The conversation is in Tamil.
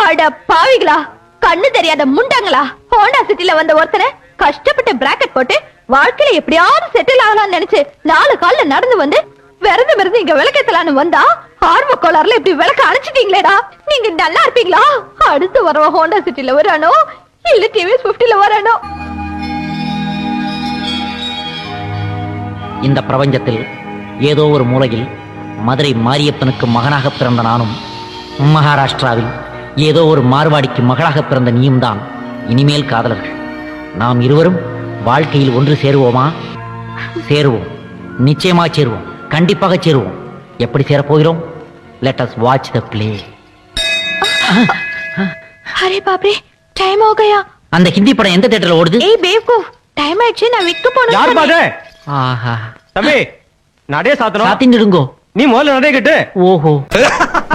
அட பாவிகளா கண்ணு தெரியாத முண்டங்களா ஹோண்டா சிட்டில வந்த ஒருத்தனை கஷ்டப்பட்டு பிராக்கெட் போட்டு வாழ்க்கையில எப்படியாவது செட்டில் ஆகலாம்னு நினைச்சு நாலு கால்ல நடந்து வந்து விரது விரது இங்க விளக்கேத்தலான்னு வந்தா ஆர்வ கோளாறுல இப்படி விளக்க அணைச்சிட்டீங்களேடா நீங்க நல்லா இருப்பீங்களா அடுத்து வரவன் ஹோண்டா சிட்டில வரானோ இல்ல டிவிஎஸ் பிப்டில வரானோ இந்த பிரபஞ்சத்தில் ஏதோ ஒரு மூலையில் மதுரை மாரியப்பனுக்கு மகனாக பிறந்த நானும் மகாராஷ்டிராவில் ஏதோ ஒரு மார்வாடிக்கு மகளாக பிறந்த நீயும் தான் இனிமேல் காதலர்கள் நாம் இருவரும் வாழ்க்கையில் ஒன்று சேருவோமா சேருவோம் நிச்சயமா சேருவோம் கண்டிப்பாக சேருவோம் எப்படி சேரப்போகிறோம் let us watch the play அரே பாப்ரே டைம் हो गया அந்த ஹிந்தி படம் எந்த தேட்டர்ல ஓடுது ஏய் பேவ்கூஃப் டைம் ஆயிடுச்சு நான் விக்க யார் போனேன் பாது ஆஹா தம்பி நடே சாத்தணும் சாத்திண்டுங்கோ நீ முதல்ல நடே கட்டு ஓஹோ